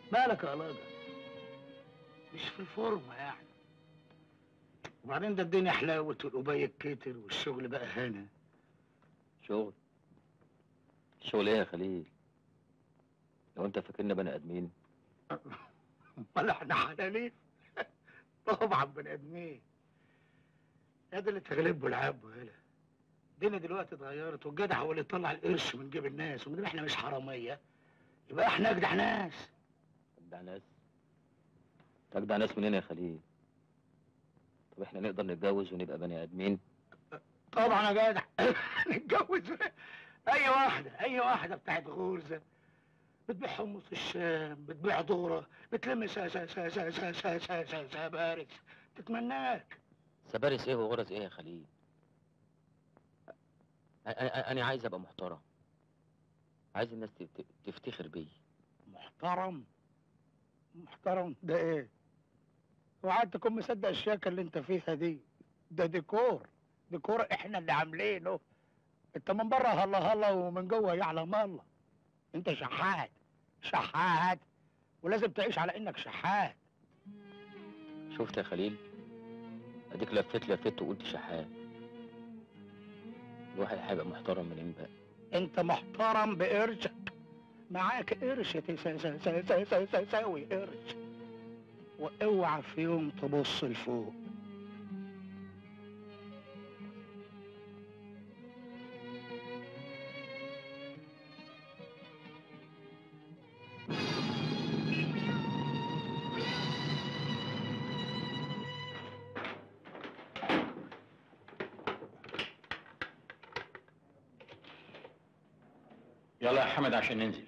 مالك يا لاجة مش في الفورمة يعني وبعدين ده الدنيا حلاوة والقباية كتر والشغل بقى هنا شغل شغل ايه يا خليل لو انت فاكرنا بني ادمين امال احنا حلالين طبعا بني ادمين هذا اللي تغلبه العاب وهلا الدنيا دلوقتي اتغيرت والجدع هو اللي يطلع القرش من جيب الناس ومن احنا مش حراميه يبقى احنا اجدع ناس تجدع ناس تجدع ناس منين يا خليل طب احنا نقدر نتجوز ونبقى بني ادمين طبعا يا جدع نتجوز اي واحده اي واحده بتاعت غرزه بتبيع حمص الشام بتبيع ذره بتلم سا سا سا سا سا سا سا سا سا بارك تتمناك سبارس ايه وغرز ايه يا خليل أ- أ- انا عايز ابقى محترم عايز الناس ت- ت- تفتخر بيا محترم محترم ده ايه وقعدت تكون مصدق الشياكه اللي انت فيها دي ده ديكور ديكور احنا اللي عاملينه انت من بره هلا هلا ومن جوه يعلم الله انت شحات شحات ولازم تعيش على انك شحات شفت يا خليل اديك لفيت لفيت وقلت شحات الواحد هيبقى محترم منين بقى انت محترم بقرشك معاك قرش تسا- سا- سا- سا- سا- سا- ساوي قرش واوعى في يوم تبص لفوق يلا يا حمد عشان ننزل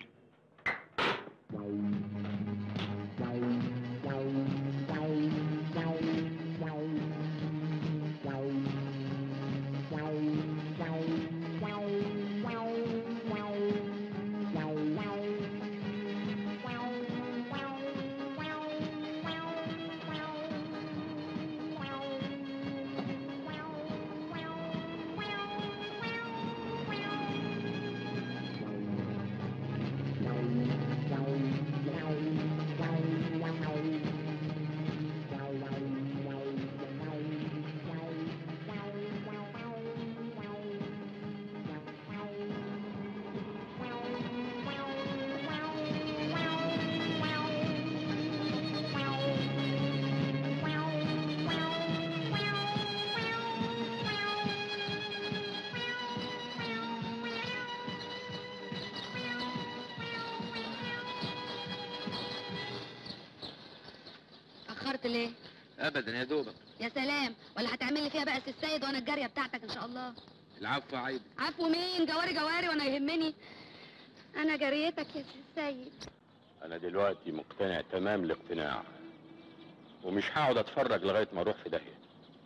اتأخرت ليه؟ ابدا يا دوبك يا سلام ولا هتعمل لي فيها بقى سي السيد وانا الجارية بتاعتك ان شاء الله العفو عيب عفو مين جواري جواري وانا يهمني انا جاريتك يا سي السيد انا دلوقتي مقتنع تمام الاقتناع ومش هقعد اتفرج لغايه ما اروح في داهيه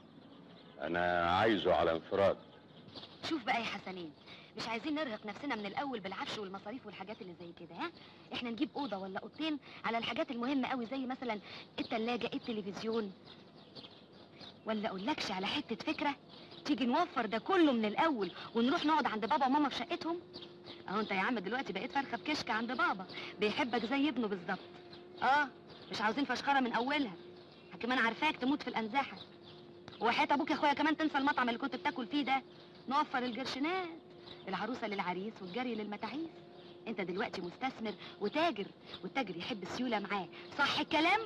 انا عايزه على انفراد شوف بقى يا حسنين مش عايزين نرهق نفسنا من الاول بالعفش والمصاريف والحاجات اللي زي كده ها احنا نجيب اوضه ولا اوضتين على الحاجات المهمه قوي زي مثلا التلاجة التلفزيون ولا اقولكش على حته فكره تيجي نوفر ده كله من الاول ونروح نقعد عند بابا وماما في شقتهم اهو انت يا عم دلوقتي بقيت فرخه بكشك عند بابا بيحبك زي ابنه بالظبط اه مش عاوزين فشخره من اولها كمان عارفاك تموت في الانزاحه وحياة ابوك يا اخويا كمان تنسى المطعم اللي كنت بتاكل فيه ده نوفر الجرشنات العروسه للعريس والجري للمتاعيس انت دلوقتي مستثمر وتاجر والتاجر يحب السيوله معاه صح الكلام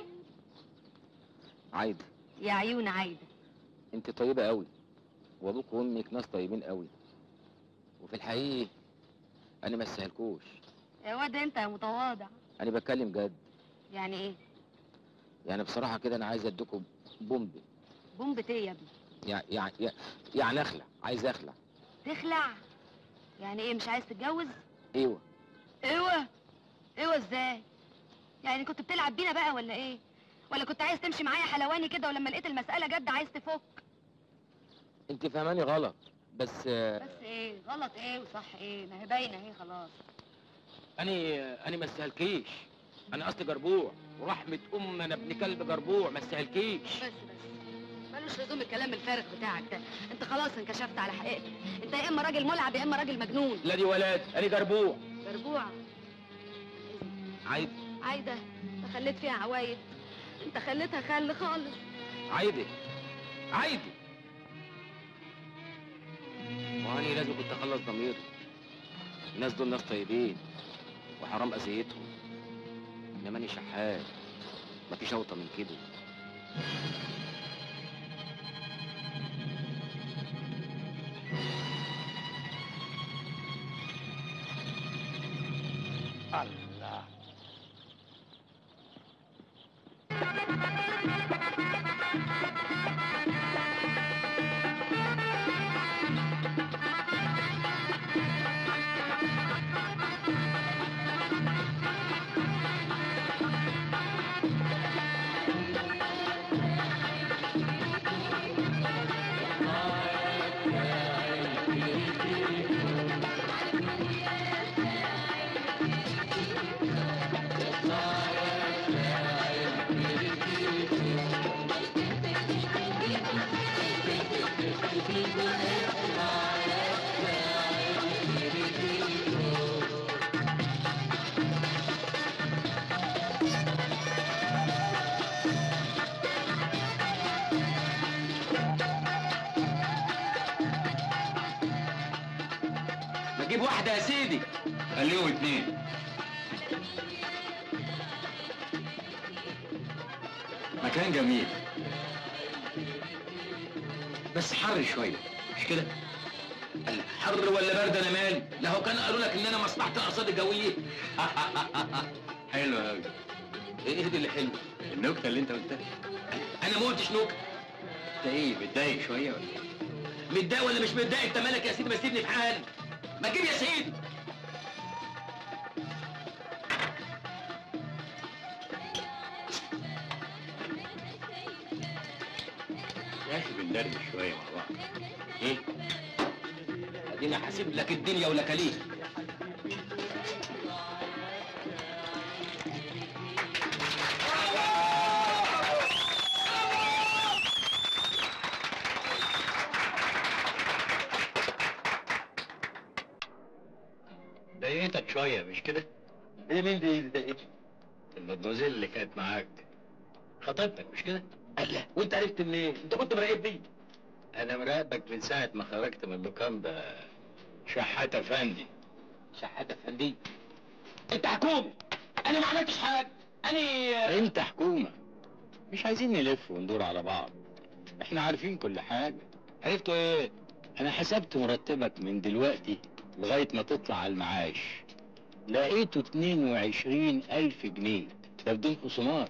عايده يا عيون عايده انت طيبه قوي وابوك وامك ناس طيبين قوي وفي الحقيقه انا ما استاهلكوش يا واد انت يا متواضع انا بتكلم جد يعني ايه يعني بصراحه كده انا عايز اديكم بومب بومبة ايه يا ابني يعني يعني يعني اخلع عايز اخلع تخلع يعني ايه مش عايز تتجوز ايوه ايوه ايوه ازاي يعني كنت بتلعب بينا بقى ولا ايه ولا كنت عايز تمشي معايا حلواني كده ولما لقيت المسألة جد عايز تفك انت فهماني غلط بس آه، بس ايه غلط ايه وصح ايه ما هي باينة اهي خلاص انا انا ما استاهلكيش انا اصلي جربوع ورحمه ام انا ابن كلب جربوع ما استاهلكيش بس بس ملوش لزوم الكلام الفارغ بتاعك ده انت خلاص انكشفت على حقيقتك انت يا اما راجل ملعب يا اما راجل مجنون لا دي ولاد انا جربوع جربوع عايد عايده انت خليت فيها عوايد انت خليتها خل خالص عايدة عايدة واني لازم كنت اخلص ضميري الناس دول ناس طيبين وحرام اذيتهم انما اني شحات مفيش اوطى من كده الله ما تجيب واحدة يا سيدي خليهم اتنين مكان جميل بس حر شوية مش كده؟ حر ولا برد انا مالي لا هو كان قالوا لك ان انا مصلحة الارصاد الجوية حلو قوي ايه دي اللي حلو النكتة اللي انت قلتها انا ما قلتش نكتة انت ايه متضايق شوية ولا إيه؟ متضايق ولا مش متضايق انت مالك يا سيدي ما تسيبني في حالي ما تجيب يا سيدي يا اخي بندردش شوية مع بعض ايه ادينا حاسب لك الدنيا ولا كليه ضايقتك شوية مش كده؟ ايه مين دي اللي ضايقتني المدموزيل اللي كانت معاك خطيبتك مش كده؟ الله وانت عرفت منين انت كنت مراقبني أنا مراقبك من ساعة ما خرجت من اللوكاندا شحات أفندي شحات افندي انت حكومي انا ما عملتش حاجه انا أنت حكومة مش عايزين نلف وندور على بعض إحنا عارفين كل حاجة عرفتوا ايه أنا حسبت مرتبك من دلوقتي لغاية ما تطلع على المعاش لقيته 22 ألف جنيه ده بدون خصومات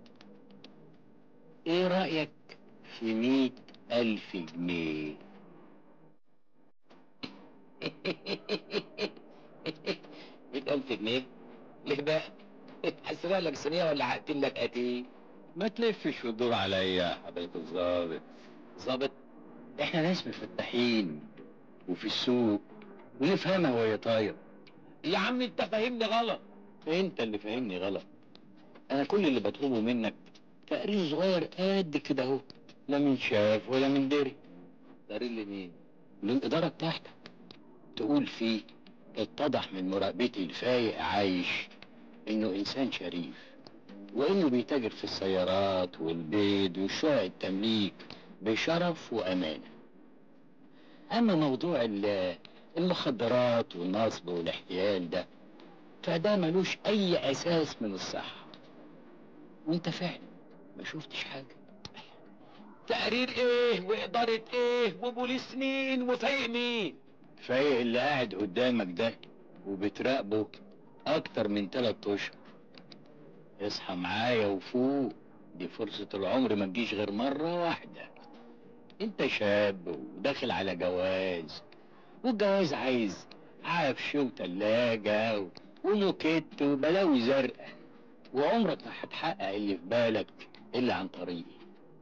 إيه رأيك في 100 ألف جنيه؟ مئة ألف جنيه ليه بقى؟ حسبها لك صينية ولا هقتل لك قتيل؟ ما تلفش وتدور عليا يا حضرة الظابط ظابط احنا ناس مفتحين وفي السوق ونفهمها وهي طاير يا عم انت فاهمني غلط انت اللي فاهمني غلط انا كل اللي بطلبه منك تقرير صغير قد كده اهو لا من شاف ولا من دري دارين لي مين؟ للإدارة بتاعتك تقول فيه اتضح من مراقبتي الفايق عايش إنه إنسان شريف وإنه بيتاجر في السيارات والبيض وشقق التمليك بشرف وأمانة أما موضوع ال- المخدرات والنصب والاحتيال ده فده ملوش أي أساس من الصحة وأنت فعلا ما شفتش حاجة تقرير ايه وإدارة ايه وبوليس مين وفايق مين؟ فايق اللي قاعد قدامك ده وبتراقبه اكتر من تلات اشهر اصحى معايا وفوق دي فرصة العمر ما تجيش غير مرة واحدة انت شاب وداخل على جواز والجواز عايز عفش وتلاجة و- وموكيت وبلاوي زرقاء وعمرك ما هتحقق اللي في بالك الا عن طريقي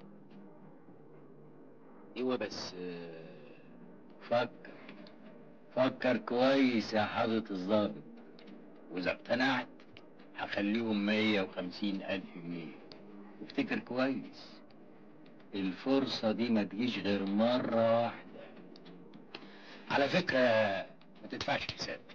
ايوه بس آه، فكر فكر كويس يا حضرة الظابط وإذا اقتنعت هخليهم مية وخمسين ألف جنيه وافتكر كويس الفرصة دي ما تجيش غير مرة واحدة على فكرة ما تدفعش حساب